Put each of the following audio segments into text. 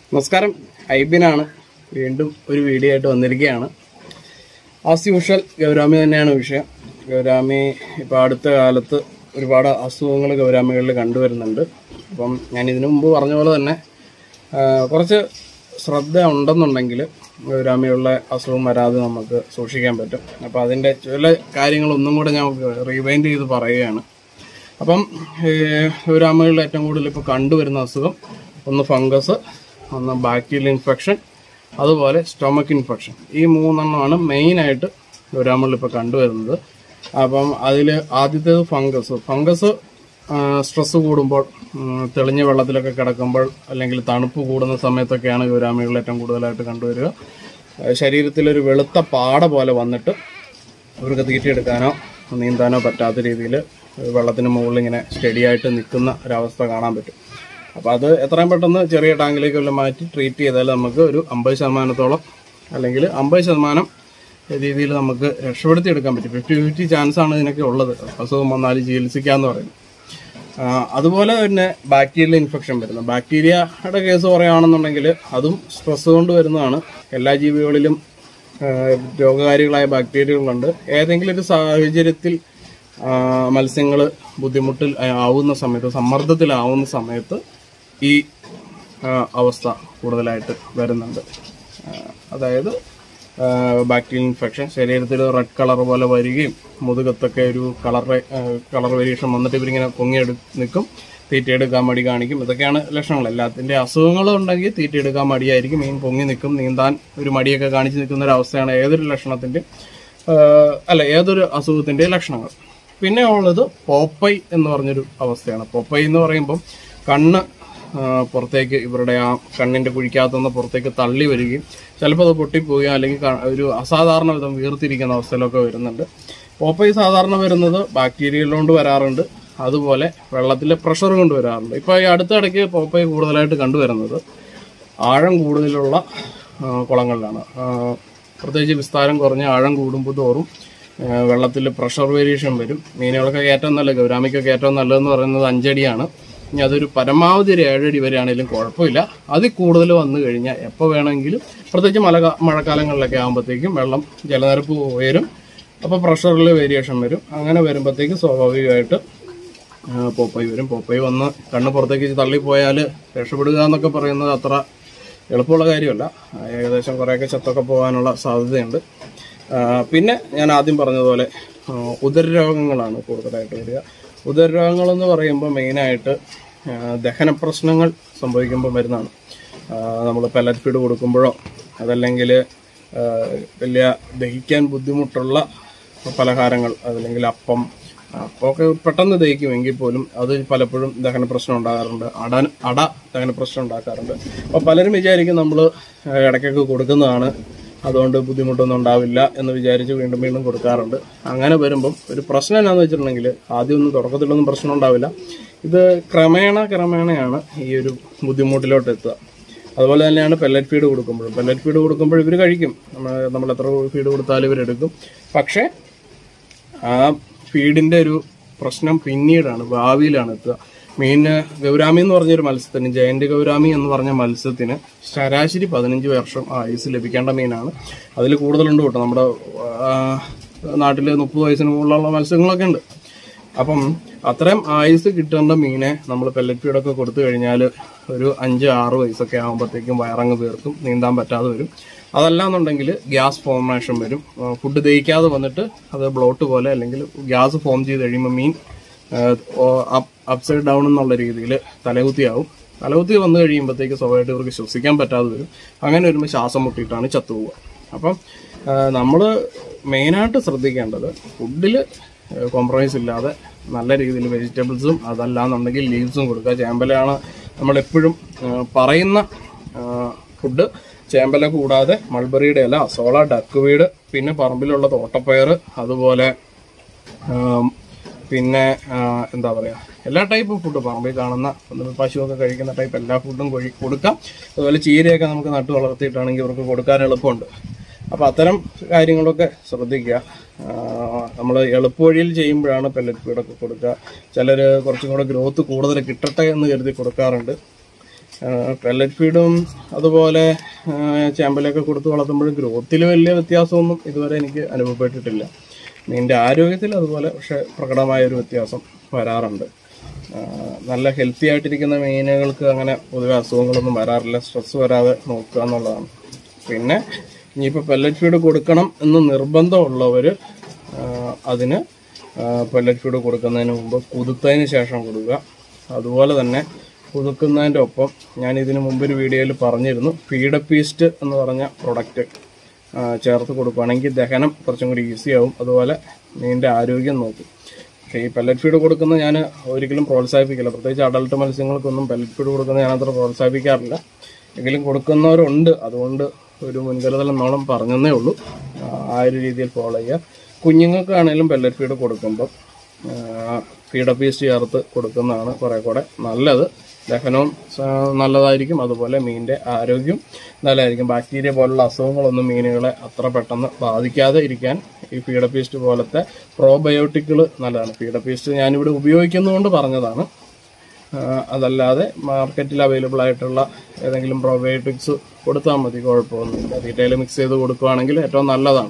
നമസ്കാരം ഐബിനാണ് വീണ്ടും ഒരു വീഡിയോ ആയിട്ട് വന്നിരിക്കുകയാണ് ആസ് യൂഷ്വൽ ഗൗരാമി തന്നെയാണ് വിഷയം ഗൗരാമി ഇപ്പോൾ അടുത്ത കാലത്ത് ഒരുപാട് അസുഖങ്ങൾ ഗൗരാമികളിൽ കണ്ടുവരുന്നുണ്ട് അപ്പം ഞാൻ ഇതിനു മുമ്പ് പറഞ്ഞ പോലെ തന്നെ ആ, കുറച്ച് ശ്രദ്ധ ഉണ്ടെന്നുണ്ടെങ്കിൽ ഗൗരാമിയുള്ള അസുഖം വരാതെ നമുക്ക് സൂക്ഷിക്കാൻ പറ്റും അപ്പോൾ അതിൻ്റെ ചില കാര്യങ്ങളൊന്നും കൂടെ ഞാൻ റീവൈൻഡ് ചെയ്ത് പറയുകയാണ് അപ്പം ഗൗരാമികളിൽ ഏറ്റവും കൂടുതൽ ഇപ്പോൾ കണ്ടുവരുന്ന അസുഖം ഒന്ന് ഫംഗസ് ഒന്ന് ബാക്ടീരിയൽ ഇൻഫെക്ഷൻ അതുപോലെ സ്റ്റൊമക്ക് ഇൻഫെക്ഷൻ ഈ മൂന്നെണ്ണമാണ് മെയിനായിട്ട് ഗൗരാമികളിൽ ഇപ്പോൾ കണ്ടുവരുന്നത് അപ്പം അതിൽ ആദ്യത്തേത് ഫംഗസ് ഫംഗസ് സ്ട്രെസ് കൂടുമ്പോൾ ഉം, തെളിഞ്ഞ വെള്ളത്തിലൊക്കെ കിടക്കുമ്പോൾ അല്ലെങ്കിൽ തണുപ്പ് കൂടുന്ന സമയത്തൊക്കെയാണ് ഗൗരാമികളിൽ ഏറ്റവും കൂടുതലായിട്ട് കണ്ടുവരിക ആ, ശരീരത്തിലൊരു വെളുത്ത പാട പോലെ വന്നിട്ട് അവർക്ക് തീറ്റിയെടുക്കാനോ നീന്താനോ പറ്റാത്ത രീതിയിൽ വെള്ളത്തിന് മുകളിൽ ഇങ്ങനെ സ്റ്റഡി ആയിട്ട് നിൽക്കുന്ന ഒരവസ്ഥ കാണാൻ പറ്റും അപ്പോൾ അത് എത്രയും പെട്ടെന്ന് ചെറിയ ടാങ്കിലേക്ക് വല്ലതും മാറ്റി ട്രീറ്റ് ചെയ്താൽ നമുക്ക് ഒരു അമ്പത് ശതമാനത്തോളം അല്ലെങ്കിൽ അമ്പത് ശതമാനം രീതിയിൽ നമുക്ക് രക്ഷപ്പെടുത്തി എടുക്കാൻ പറ്റും ഫിഫ്റ്റി ഫിഫ്റ്റി ചാൻസ് ആണ് ഇതിനൊക്കെ ഉള്ളത് അസുഖം വന്നാൽ ചികിത്സിക്കാന്ന് പറയുന്നത് ആ, അതുപോലെ തന്നെ ബാക്ടീരിയൽ ഇൻഫെക്ഷൻ വരുന്നു ബാക്ടീരിയയുടെ കേസ് പറയുകയാണെന്നുണ്ടെങ്കിൽ അതും സ്ട്രെസ് കൊണ്ട് വരുന്നതാണ് എല്ലാ ജീവികളിലും ആ, രോഗകാരികളായ ബാക്ടീരിയകളുണ്ട് ഏതെങ്കിലും ഒരു സാഹചര്യത്തിൽ മത്സ്യങ്ങൾ ബുദ്ധിമുട്ടിൽ ആവുന്ന സമയത്ത് സമ്മർദ്ദത്തിലാവുന്ന സമയത്ത് ഈ ആ, അവസ്ഥ കൂടുതലായിട്ട് വരുന്നുണ്ട് ആ, അതായത് ബാക്ടീരിയൽ ഇൻഫെക്ഷൻ ശരീരത്തിൽ റെഡ് കളർ പോലെ വരികയും മുതുകത്തൊക്കെ ഒരു കളർ കളർ വേരിയേഷൻ വന്നിട്ട് ഇവരിങ്ങനെ പൊങ്ങിയെടു നിൽക്കും തീറ്റയെടുക്കാൻ മടി കാണിക്കും ഇതൊക്കെയാണ് ലക്ഷണങ്ങൾ എല്ലാത്തിൻ്റെ അസുഖങ്ങൾ ഉണ്ടെങ്കിൽ തീറ്റയെടുക്കാൻ മടിയായിരിക്കും മീൻ പൊങ്ങി നിൽക്കും നീന്താൻ ഒരു മടിയൊക്കെ കാണിച്ച് നിൽക്കുന്ന ഒരു അവസ്ഥയാണ് ഏതൊരു ലക്ഷണത്തിൻ്റെ അല്ല ഏതൊരു അസുഖത്തിൻ്റെ ലക്ഷണങ്ങൾ പിന്നെ ഉള്ളത് പോപ്പൈ എന്ന് പറഞ്ഞൊരു അവസ്ഥയാണ് പോപ്പൈ എന്ന് പറയുമ്പം കണ്ണ് ആ, പുറത്തേക്ക് ഇവരുടെ ആ കണ്ണിന്റെ കുഴിക്കകത്തുനിന്ന് പുറത്തേക്ക് തള്ളി വരികയും ചിലപ്പോൾ അത് പൊട്ടിപ്പോവുകയും അല്ലെങ്കിൽ ക- ഒരു അസാധാരണ വിധം വീർത്തിരിക്കുന്ന അവസ്ഥയിലൊക്കെ വരുന്നുണ്ട് പോപ്പൈ സാധാരണ വരുന്നത് ബാക്ടീരിയകൾ കൊണ്ട് വരാറുണ്ട് അതുപോലെ വെള്ളത്തിലെ പ്രഷർ കൊണ്ട് വരാറുണ്ട് ഇപ്പോൾ ഈ അടുത്തിടയ്ക്ക് പോപ്പൈ കൂടുതലായിട്ട് കണ്ടുവരുന്നത് ആഴം കൂടുതലുള്ള ആ, കുളങ്ങളിലാണ് ആ, പ്രത്യേകിച്ച് വിസ്താരം കുറഞ്ഞ ആഴം കൂടുമ്പോൾ തോറും വെള്ളത്തിൽ പ്രഷർ വേരിയേഷൻ വരും മീനുകൾക്കൊക്കെ ഏറ്റവും നല്ലത് ഗൗരാമിക്കൊക്കെ ഏറ്റവും നല്ലതെന്ന് പറയുന്നത് അഞ്ചടിയാണ് ഇനി അതൊരു പരമാവധി ഒരു ഏഴടി വരെയാണെങ്കിലും കുഴപ്പമില്ല അതിൽ കൂടുതൽ വന്നു കഴിഞ്ഞാൽ എപ്പോൾ വേണമെങ്കിലും പ്രത്യേകിച്ച് മഴ മഴക്കാലങ്ങളിലൊക്കെ ആകുമ്പോഴത്തേക്കും വെള്ളം ജലനിരപ്പ് ഉയരും അപ്പോൾ പ്രഷറിൽ വേരിയേഷൻ വരും അങ്ങനെ വരുമ്പോഴത്തേക്കും സ്വാഭാവികമായിട്ട് ആ, പോപ്പായി വരും പോപ്പായി വന്ന് കണ്ണ് പുറത്തേക്ക് തള്ളിപ്പോയാൽ രക്ഷപ്പെടുക എന്നൊക്കെ പറയുന്നത് അത്ര എളുപ്പമുള്ള കാര്യമല്ല ആ, ഏകദേശം കുറേയൊക്കെ ചത്തൊക്കെ പോകാനുള്ള സാധ്യതയുണ്ട് ആ, പിന്നെ ഞാൻ ആദ്യം പറഞ്ഞതുപോലെ ആ, ഉദരരോഗങ്ങളാണ് കൂടുതലായിട്ട് വരിക ഉദരരോഗങ്ങളെന്ന് പറയുമ്പോൾ മെയിനായിട്ട് ആ, ദഹന പ്രശ്നങ്ങൾ സംഭവിക്കുമ്പോൾ വരുന്നതാണ് നമ്മൾ പെല്ലറ്റ് ഫീഡ് കൊടുക്കുമ്പോഴോ അതല്ലെങ്കിൽ ആ, വലിയ ദഹിക്കാൻ ബുദ്ധിമുട്ടുള്ള പലഹാരങ്ങൾ അതല്ലെങ്കിൽ അപ്പം അപ്പമൊക്കെ പെട്ടെന്ന് ദഹിക്കും എങ്കിൽ പോലും അത് പലപ്പോഴും ദഹന പ്രശ്നം ഉണ്ടാകാറുണ്ട് അട അട ദഹന പ്രശ്നം ഉണ്ടാക്കാറുണ്ട് അപ്പോൾ പലരും വിചാരിക്കും നമ്മൾ ഇടയ്ക്കൊക്കെ കൊടുക്കുന്നതാണ് അതുകൊണ്ട് ബുദ്ധിമുട്ടൊന്നും ഉണ്ടാവില്ല എന്ന് വിചാരിച്ച് വീണ്ടും വീണ്ടും കൊടുക്കാറുണ്ട് അങ്ങനെ വരുമ്പം ഒരു പ്രശ്നം എന്നാന്ന് വെച്ചിട്ടുണ്ടെങ്കിൽ ആദ്യമൊന്നും തുടക്കത്തിലൊന്നും പ്രശ്നം ഉണ്ടാവില്ല ഇത് ക്രമേണ ക്രമേണയാണ് ഈ ഒരു ബുദ്ധിമുട്ടിലോട്ട് എത്തുക അതുപോലെ തന്നെയാണ് പെല്ലറ്റ് ഫീഡ് കൊടുക്കുമ്പോഴും പെല്ലറ്റ് ഫീഡ് കൊടുക്കുമ്പോൾ ഇവർ കഴിക്കും നമ്മൾ നമ്മൾ എത്ര ഫീഡ് കൊടുത്താലും ഇവരെടുക്കും പക്ഷേ ആ ഫീഡിന്റെ ഒരു പ്രശ്നം പിന്നീടാണ് ഭാവിയിലാണ് എത്തുക മീന് ഗൗരാമി എന്ന് പറഞ്ഞൊരു മത്സ്യത്തിന് ജയന്റ് ഗൗരാമി എന്ന് പറഞ്ഞ മത്സ്യത്തിന് ശരാശരി പതിനഞ്ച് വർഷം ആയുസ് ലഭിക്കേണ്ട മീനാണ് അതിൽ കൂടുതലുണ്ട് കേട്ടോ നമ്മുടെ ആ, നാട്ടിൽ മുപ്പത് വയസ്സിന് മുകളിലുള്ള മത്സ്യങ്ങളൊക്കെ ഉണ്ട് അപ്പം അത്രയും ആയുസ് കിട്ടേണ്ട മീനെ നമ്മൾ പെല്ലറ്റ് ഫീഡൊക്കെ കൊടുത്തു കഴിഞ്ഞാൽ ഒരു അഞ്ച് ആറ് വയസ്സൊക്കെ ആകുമ്പോഴത്തേക്കും വയറങ്ങ് വീർക്കും നീന്താൻ പറ്റാതെ വരും അതല്ലാന്നുണ്ടെങ്കിൽ ഗ്യാസ് ഫോർമേഷൻ വരും ഫുഡ് ദഹിക്കാതെ വന്നിട്ട് അത് ബ്ലോട്ട് പോലെ അല്ലെങ്കിൽ ഗ്യാസ് ഫോം ചെയ്ത് കഴിയുമ്പോൾ മീൻ അപ്സൈഡ് ഡൗൺ എന്നുള്ള രീതിയിൽ തലകുത്തിയാവും തലകുത്തി വന്നു കഴിയുമ്പോഴത്തേക്ക് സ്വാഭാവികമായിട്ട് ഇവർക്ക് ശ്വസിക്കാൻ പറ്റാതെ വരും അങ്ങനെ വരുമ്പോൾ ശ്വാസം മുട്ടിയിട്ടാണ് ചത്തുപോവുക അപ്പം നമ്മൾ മെയിനായിട്ട് ശ്രദ്ധിക്കേണ്ടത് ഫുഡിൽ കോംപ്രമൈസ് ഇല്ലാതെ നല്ല രീതിയിൽ വെജിറ്റബിൾസും അതല്ലാന്നുണ്ടെങ്കിൽ ലീവ്സും കൊടുക്കുക ചേമ്പലയാണ് നമ്മളെപ്പോഴും ആ, പറയുന്ന ഫുഡ് ചേമ്പല കൂടാതെ മൾബറിയുടെ ഇല അസോള ഡക്കുവീട് പിന്നെ പറമ്പിലുള്ള തോട്ടപ്പയർ അതുപോലെ ആം, പിന്നെ ആ, എന്താ പറയാ എല്ലാ ടൈപ്പ് ഫുഡ് പറമ്പിൽ കാണുന്ന ഒന്ന് പശുവൊക്കെ കഴിക്കുന്ന ടൈപ്പ് എല്ലാ ഫുഡും കൊഴി കൊടുക്കാം അതുപോലെ ചീരയൊക്കെ നമുക്ക് നട്ടു വളർത്തിയിട്ടാണെങ്കിൽ ഇവർക്ക് കൊടുക്കാൻ എളുപ്പമുണ്ട് അപ്പോൾ അത്തരം കാര്യങ്ങളൊക്കെ ശ്രദ്ധിക്കുക നമ്മൾ എളുപ്പവഴിയിൽ ചെയ്യുമ്പോഴാണ് പെല്ലറ്റ് ഫീഡൊക്കെ കൊടുക്കുക ചിലർ കുറച്ചും കൂടെ ഗ്രോത്ത് കൂടുതൽ കിട്ടട്ടെ എന്ന് കരുതി കൊടുക്കാറുണ്ട് പെല്ലറ്റ് ഫീഡും അതുപോലെ ആ, ചാമ്പലൊക്കെ കൊടുത്ത് വളർത്തുമ്പോഴും ഗ്രോത്തിൽ വലിയ വ്യത്യാസമൊന്നും ഇതുവരെ എനിക്ക് അനുഭവപ്പെട്ടിട്ടില്ല മീനിൻ്റെ ആരോഗ്യത്തിൽ അതുപോലെ പക്ഷെ പ്രകടമായ ഒരു വ്യത്യാസം വരാറുണ്ട് ആ, നല്ല ഹെൽത്തി ആയിട്ടിരിക്കുന്ന മീനുകൾക്ക് അങ്ങനെ പൊതുവെ അസുഖങ്ങളൊന്നും വരാറില്ല സ്ട്രെസ് വരാതെ നോക്കുക എന്നുള്ളതാണ് പിന്നെ ഇനിയിപ്പോൾ പെല്ലറ്റ് ഫീഡ് കൊടുക്കണം എന്ന് നിർബന്ധമുള്ളവർ അതിന് പെല്ലറ്റ് ഫീഡ് കൊടുക്കുന്നതിന് മുമ്പ് കുതിർത്തതിന് ശേഷം കൊടുക്കുക അതുപോലെ തന്നെ കുതുക്കുന്നതിൻ്റെ ഒപ്പം ഞാൻ ഇതിനു മുമ്പ് ഒരു വീഡിയോയിൽ പറഞ്ഞിരുന്നു ഫീഡപ്പീസ്റ്റ് എന്ന് പറഞ്ഞ പ്രൊഡക്റ്റ് ചേർത്ത് കൊടുക്കുകയാണെങ്കിൽ ദഹനം കുറച്ചും കൂടി ഈസി ആവും അതുപോലെ മീനിൻ്റെ ആരോഗ്യം നോക്കും പക്ഷേ ഈ പെല്ലറ്റ് ഫീഡ് കൊടുക്കുന്നത് ഞാൻ ഒരിക്കലും പ്രോത്സാഹിപ്പിക്കില്ല പ്രത്യേകിച്ച് അഡൾട്ട് മത്സ്യങ്ങൾക്കൊന്നും പെല്ലറ്റ് ഫീഡ് കൊടുക്കുന്നത് ഞാൻ അത്ര പ്രോത്സാഹിപ്പിക്കാറില്ല എങ്കിലും കൊടുക്കുന്നവരുണ്ട് അതുകൊണ്ട് ഒരു മുൻകരുതൽ എന്നോളം പറഞ്ഞതേ ഉള്ളൂ ആ, ആ ഒരു രീതിയിൽ ഫോളോ ചെയ്യുക കുഞ്ഞുങ്ങൾക്കാണെങ്കിലും പെല്ലറ്റ് ഫീഡ് കൊടുക്കുമ്പോൾ ഫീഡപ്പീസ്റ്റ് ചേർത്ത് കൊടുക്കുന്നതാണ് കുറേ കൂടെ നല്ലത് ദഹനവും ആ, നല്ലതായിരിക്കും അതുപോലെ മീനിൻ്റെ ആരോഗ്യം നല്ലതായിരിക്കും ബാക്ടീരിയ പോലുള്ള അസുഖങ്ങളൊന്നും മീനുകളെ അത്ര പെട്ടെന്ന് ബാധിക്കാതെ ഇരിക്കാൻ ഈ ഫീഡപ്പീസ്റ്റ് പോലത്തെ പ്രോബയോട്ടിക്കുകൾ നല്ലതാണ് ഫീഡപ്പീസ്റ്റ് ഞാനിവിടെ ഉപയോഗിക്കുന്നതുകൊണ്ട് പറഞ്ഞതാണ് ആ, അതല്ലാതെ മാർക്കറ്റിൽ അവൈലബിൾ ആയിട്ടുള്ള ഏതെങ്കിലും പ്രോബയോട്ടിക്സ് കൊടുത്താൽ മതി കുഴപ്പമൊന്നുമില്ല റീറ്റെയിൽ മിക്സ് ചെയ്ത് കൊടുക്കുകയാണെങ്കിൽ ഏറ്റവും നല്ലതാണ്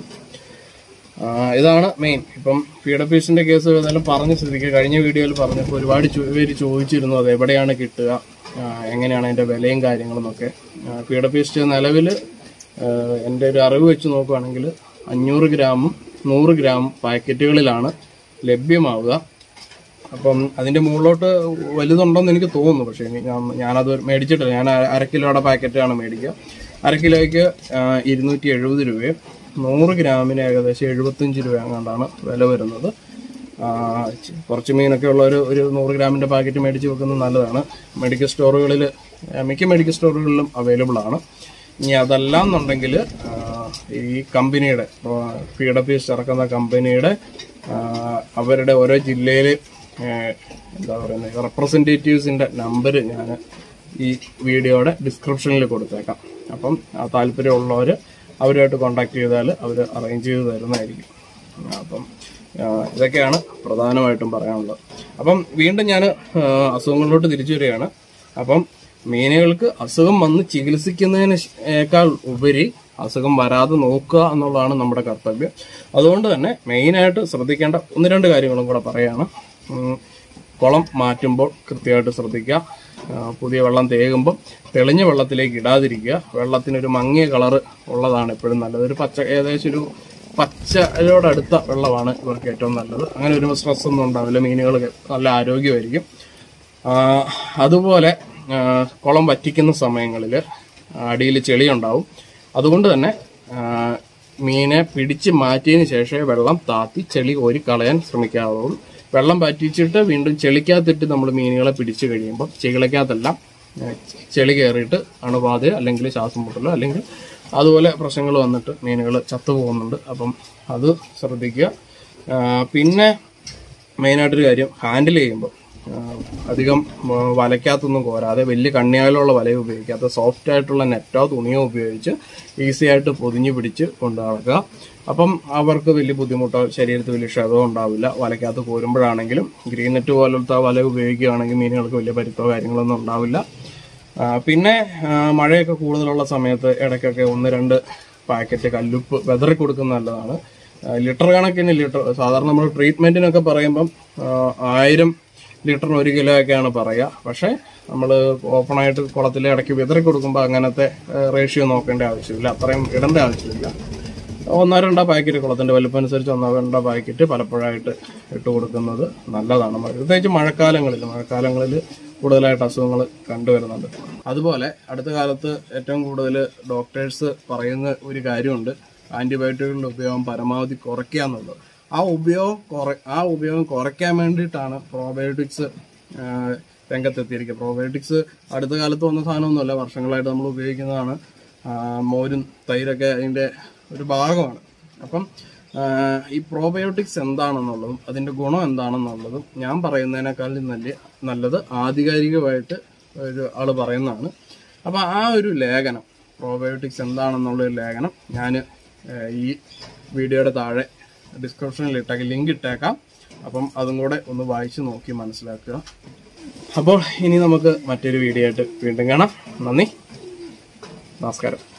ആ, ഇതാണ് മെയിൻ ഇപ്പം ഫീഡപ്പീസിന്റെ കേസ് ഏതായാലും പറഞ്ഞ സ്ഥിതിക്ക് കഴിഞ്ഞ വീഡിയോയിൽ പറഞ്ഞപ്പോൾ ഒരുപാട് ചോ- പേര് ചോദിച്ചിരുന്നു അത് എവിടെയാണ് കിട്ടുക ആ, എങ്ങനെയാണ് അതിന്റെ വിലയും കാര്യങ്ങളെന്നൊക്കെ ഫീഡപ്പീസ്റ്റ് നിലവിൽ എൻ്റെ ഒരു അറിവ് വെച്ച് നോക്കുകയാണെങ്കിൽ അഞ്ഞൂറ് ഗ്രാമും നൂറ് ഗ്രാം പാക്കറ്റുകളിലാണ് ലഭ്യമാവുക അപ്പം അതിന്റെ മുകളിലോട്ട് വലുതുണ്ടോന്ന് എനിക്ക് തോന്നുന്നു പക്ഷേ ഇനി ഞാൻ ഞാനത് മേടിച്ചിട്ടില്ല ഞാൻ അര- അര കിലോയുടെ പാക്കറ്റാണ് മേടിക്കുക അര കിലോയ്ക്ക് ആ, ഇരുന്നൂറ്റി എഴുപത് രൂപയും നൂറ് ഗ്രാമിന് ഏകദേശം എഴുപത്തഞ്ച് രൂപ അങ്ങാണ്ടാണ് വില വരുന്നത് ആ, ചി- കുറച്ച് മീനൊക്കെ ഉള്ള ഒരു ഒരു നൂറ് ഗ്രാമിന്റെ പാക്കറ്റ് മേടിച്ച് വെക്കുന്നത് നല്ലതാണ് മെഡിക്കൽ സ്റ്റോറുകളിൽ മിക്ക മെഡിക്കൽ സ്റ്റോറുകളിലും അവൈലബിൾ ആണ് ഇനി അതല്ല എന്നുണ്ടെങ്കിൽ ഈ കമ്പനിയുടെ ഫീഡപ്പീസ് ഇറക്കുന്ന കമ്പനിയുടെ ആ, അവരുടെ ഓരോ ജില്ലയിൽ എന്താ പറയുന്നത് റെപ്രസെൻറ്റേറ്റീവ്സിൻ്റെ നമ്പർ ഞാൻ ഈ വീഡിയോയുടെ ഡിസ്ക്രിപ്ഷനിൽ കൊടുത്തേക്കാം അപ്പം ആ താല്പര്യമുള്ളവർ അവരുമായിട്ട് കോണ്ടാക്ട് ചെയ്താൽ അവർ അറേഞ്ച് ചെയ്ത് തരുന്നതായിരിക്കും അപ്പം ആ, ഇതൊക്കെയാണ് പ്രധാനമായിട്ടും പറയാനുള്ളത് അപ്പം വീണ്ടും ഞാൻ അസുഖങ്ങളിലോട്ട് തിരിച്ചു വരികയാണ് അപ്പം മീനുകൾക്ക് അസുഖം വന്ന് ചികിത്സിക്കുന്നതിനേക്കാൾ ഉപരി അസുഖം വരാതെ നോക്കുക എന്നുള്ളതാണ് നമ്മുടെ കർത്തവ്യം അതുകൊണ്ട് തന്നെ മെയിനായിട്ട് ശ്രദ്ധിക്കേണ്ട ഒന്ന് രണ്ട് കാര്യങ്ങളും കൂടെ പറയാണ് ഉം, കുളം മാറ്റുമ്പോൾ കൃത്യമായിട്ട് ശ്രദ്ധിക്കുക ആ, പുതിയ വെള്ളം തേകുമ്പോൾ തെളിഞ്ഞ വെള്ളത്തിലേക്ക് ഇടാതിരിക്കുക വെള്ളത്തിനൊരു മങ്ങിയ കളറ് ഉള്ളതാണ് എപ്പോഴും നല്ലത് ഒരു പച്ച ഏകദേശം ഒരു പച്ചയോടടുത്ത വെള്ളമാണ് ഇവർക്ക് ഏറ്റവും നല്ലത് അങ്ങനെ വരുമ്പോൾ സ്ട്രെസ് ഒന്നും ഉണ്ടാവില്ല മീനുകൾ നല്ല ആരോഗ്യമായിരിക്കും ആ, അതുപോലെ ആ, കുളം വറ്റിക്കുന്ന സമയങ്ങളിൽ അടിയിൽ ചെളി ഉണ്ടാവും അതുകൊണ്ട് തന്നെ ആ, മീനെ പിടിച്ച് മാറ്റിയതിന് ശേഷമേ വെള്ളം താത്തി ചെളി കോരി കളയാൻ ശ്രമിക്കാവുള്ളൂ വെള്ളം പറ്റിച്ചിട്ട് വീണ്ടും ചെളിക്കകത്തിട്ട് നമ്മൾ മീനുകളെ പിടിച്ചു കഴിയുമ്പോൾ ചെകിളക്കകത്തെല്ലാം ആ, ചെളി കയറിയിട്ട് അണുബാധ അല്ലെങ്കിൽ ശ്വാസം മുട്ടലോ അല്ലെങ്കിൽ അതുപോലെ പ്രശ്നങ്ങൾ വന്നിട്ട് മീനുകൾ ചത്തുപോകുന്നുണ്ട് അപ്പം അത് ശ്രദ്ധിക്കുക ആ, പിന്നെ മെയിനായിട്ടൊരു കാര്യം ഹാൻഡിൽ ചെയ്യുമ്പോൾ അധികം ആ, വലയ്ക്കകത്തൊന്നും കോരാതെ വലിയ കണ്ണിയാലുള്ള വല ഉപയോഗിക്കാത്ത സോഫ്റ്റ് ആയിട്ടുള്ള നെറ്റോ തുണിയോ ഉപയോഗിച്ച് ഈസി ആയിട്ട് പൊതിഞ്ഞു പിടിച്ച് കൊണ്ടു നടക്കുക അപ്പം അവർക്ക് വലിയ ബുദ്ധിമുട്ടോ ശരീരത്തിൽ വലിയ ക്ഷതമോ ഉണ്ടാവില്ല വലയ്ക്കകത്ത് കോരുമ്പോഴാണെങ്കിലും ഗ്രീൻ നെറ്റ് പോലത്തെ വല ഉപയോഗിക്കുകയാണെങ്കിൽ മീനുകൾക്ക് വലിയ പരിത്തോ കാര്യങ്ങളൊന്നും ഉണ്ടാവില്ല ആ, പിന്നെ ആ, മഴയൊക്കെ കൂടുതലുള്ള സമയത്ത് ഇടയ്ക്കൊക്കെ ഒന്ന് രണ്ട് പാക്കറ്റ് കല്ലുപ്പ് വെതറി കൊടുക്കുന്നത് നല്ലതാണ് ആ, ലിറ്റർ കണക്കിന് ലിറ്റർ സാധാരണ നമ്മൾ ട്രീറ്റ്മെന്റിനൊക്കെ പറയുമ്പം ആ, ആയിരം ലിറ്ററിന് ഒരു കിലോ ഒക്കെയാണ് പറയുക പക്ഷേ നമ്മൾ ഓപ്പണായിട്ട് കുളത്തിൽ ഇടയ്ക്ക് വിതറി കൊടുക്കുമ്പോൾ അങ്ങനത്തെ റേഷ്യോ നോക്കേണ്ട ആവശ്യമില്ല അത്രയും ഇടേണ്ട ആവശ്യമില്ല ഒന്നോ രണ്ടോ പാക്കറ്റ് കുളത്തിന്റെ വലുപ്പം അനുസരിച്ച് ഒന്നോ രണ്ടോ പാക്കറ്റ് പലപ്പോഴായിട്ട് ഇട്ട് കൊടുക്കുന്നത് നല്ലതാണ് മ- പ്രത്യേകിച്ച് മഴക്കാലങ്ങളിൽ മഴക്കാലങ്ങളിൽ കൂടുതലായിട്ട് അസുഖങ്ങൾ കണ്ടുവരുന്നുണ്ട് അതുപോലെ അടുത്ത കാലത്ത് ഏറ്റവും കൂടുതൽ ഡോക്ടേഴ്സ് പറയുന്ന ഒരു കാര്യമുണ്ട് ആന്റിബയോട്ടിക്കുകളുടെ ഉപയോഗം പരമാവധി കുറയ്ക്കുക എന്നുള്ളത് ആ ഉപയോഗം കുറ ആ ഉപയോഗം കുറയ്ക്കാൻ വേണ്ടിയിട്ടാണ് പ്രോബയോട്ടിക്സ് രംഗത്തെത്തിയിരിക്കുക പ്രോബയോട്ടിക്സ് അടുത്ത കാലത്ത് വന്ന സാധനമൊന്നുമല്ല വർഷങ്ങളായിട്ട് നമ്മൾ ഉപയോഗിക്കുന്നതാണ് ആ, മോരും തൈരൊക്കെ അതിൻ്റെ ഒരു ഭാഗമാണ് അപ്പം ആ, ഈ പ്രോബയോട്ടിക്സ് എന്താണെന്നുള്ളതും അതിൻ്റെ ഗുണം എന്താണെന്നുള്ളതും ഞാൻ പറയുന്നതിനേക്കാളും നല്ല നല്ലത് ആധികാരികമായിട്ട് ഒരു ആൾ പറയുന്നതാണ് അപ്പം ആ ഒരു ലേഖനം പ്രോബയോട്ടിക്സ് എന്താണെന്നുള്ള ഒരു ലേഖനം ഞാൻ ഈ വീഡിയോയുടെ താഴെ ഡിസ്ക്രിപ്ഷനിൽ ഇട്ടേക്കാം ലിങ്ക് ഇട്ടേക്കാം അപ്പം അതും കൂടെ ഒന്ന് വായിച്ച് നോക്കി മനസ്സിലാക്കുക അപ്പോൾ ഇനി നമുക്ക് മറ്റൊരു വീഡിയോ ആയിട്ട് വീണ്ടും കാണാം നന്ദി നമസ്കാരം